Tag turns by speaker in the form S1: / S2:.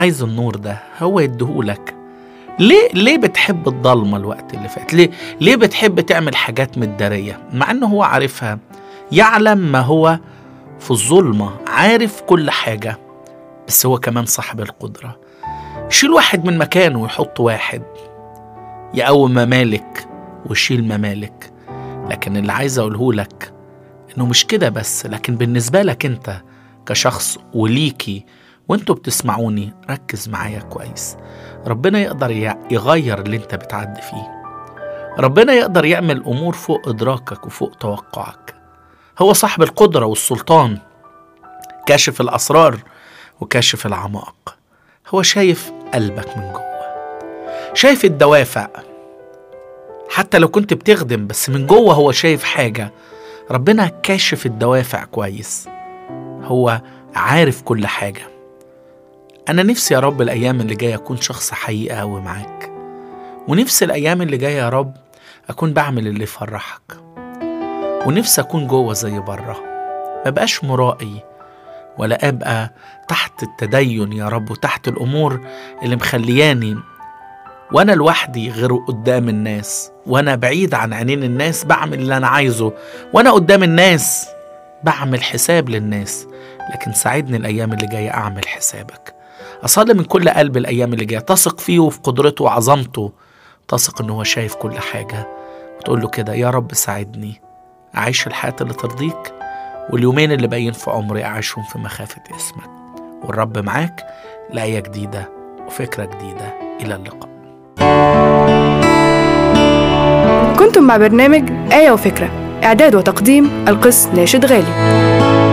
S1: عايز النور ده هو يديهولك ليه ليه بتحب الضلمه الوقت اللي فات ليه ليه بتحب تعمل حاجات متداريه مع انه هو عارفها يعلم ما هو في الظلمه عارف كل حاجه بس هو كمان صاحب القدره يشيل واحد من مكانه ويحط واحد يقوم ممالك ويشيل ممالك لكن اللي عايز اقوله لك انه مش كده بس لكن بالنسبه لك انت كشخص وليكي وانتوا بتسمعوني ركز معايا كويس ربنا يقدر يغير اللي انت بتعدي فيه ربنا يقدر يعمل امور فوق ادراكك وفوق توقعك هو صاحب القدره والسلطان كاشف الاسرار وكاشف العمائق هو شايف قلبك من جوه شايف الدوافع حتى لو كنت بتخدم بس من جوه هو شايف حاجه ربنا كاشف الدوافع كويس هو عارف كل حاجه أنا نفسي يا رب الأيام اللي جاية أكون شخص حقيقي أوي معاك ونفسي الأيام اللي جاية يا رب أكون بعمل اللي يفرحك ونفسي أكون جوه زي بره مبقاش مرائي ولا أبقى تحت التدين يا رب وتحت الأمور اللي مخلياني وأنا لوحدي غير قدام الناس وأنا بعيد عن عينين الناس بعمل اللي أنا عايزه وأنا قدام الناس بعمل حساب للناس لكن ساعدني الأيام اللي جاية أعمل حسابك أصلي من كل قلب الأيام اللي جاية تثق فيه وفي قدرته وعظمته تثق إن هو شايف كل حاجة وتقول له كده يا رب ساعدني أعيش الحياة اللي ترضيك واليومين اللي باقيين في عمري أعيشهم في مخافة اسمك والرب معاك لآية جديدة وفكرة جديدة إلى اللقاء
S2: كنتم مع برنامج آية وفكرة إعداد وتقديم القس ناشد غالي